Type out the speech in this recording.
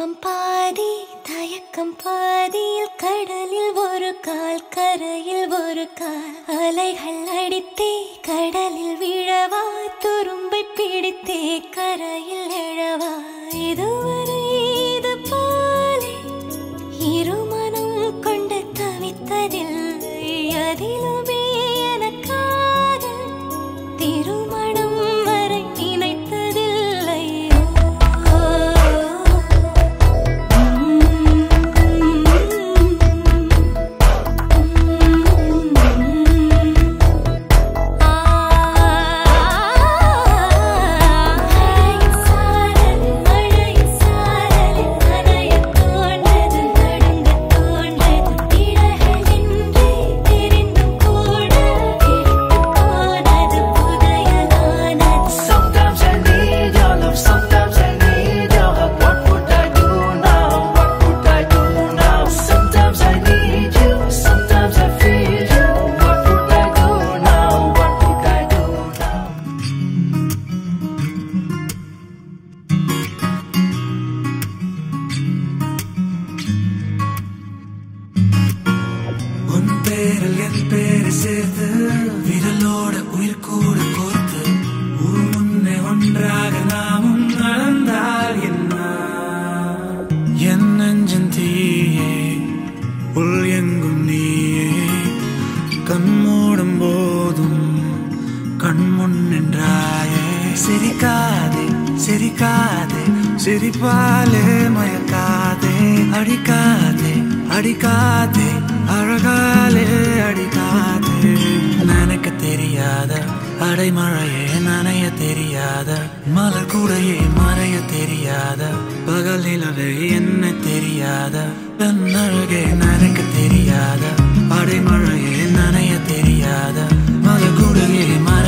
மயக்கம் பாதி தயக்கம் பாதியில் கடலில் ஒரு கால் கரையில் ஒரு கால் அலைகள் அடித்தே கடலில் விழவா துரும்பை பிடித்தே கரையில் எழவா இதுவரை இது போலே இருமனம் கொண்டு தவித்ததில்லை அதிலுமே எனக்காக திருமணம் வரை நினைத்ததில்லை ஓ, மழையின் சாரல் மழையின் சாரலில் நனையத் தோன்றது நடுங்கத் தோன்றது திரைகள் இன்றி தெரிந்தும் கூட பிடித்துப் போனது புதையலானது Sometimes I need your love, sometimes I need your help. What would I do now? What would I do now? Sometimes I need you, sometimes I feel you. What would I do now? What would I do now? உன் பேரில் என் பேரை சேர்த்து விரலோட உயிர் கூட கோர்த்து ஒரு முன்னே ஒன்றாக நாமும் நடந்தால் என்ன என் நெஞ்சன் தீயே உள் எங்கும் நீயே கண் மூடும் போதும் கண் முன் நின்றாயே சிரிக்காதே சிரிக்காதே சிரிப்பாலே மயக்காதே அடிக்காதே அடிக்காதே அழகாலே அடிக்காதே நினைக்க தெரியாத அடைமழையே நனைய தெரியாத மலர் கூடையே மறைய தெரியாத பகல் நிலவே என்ன தெரியாத தன் அழகே நினைக்க தெரியாத அடைமழையே நனைய தெரியாத மலர் கூடையே மறைய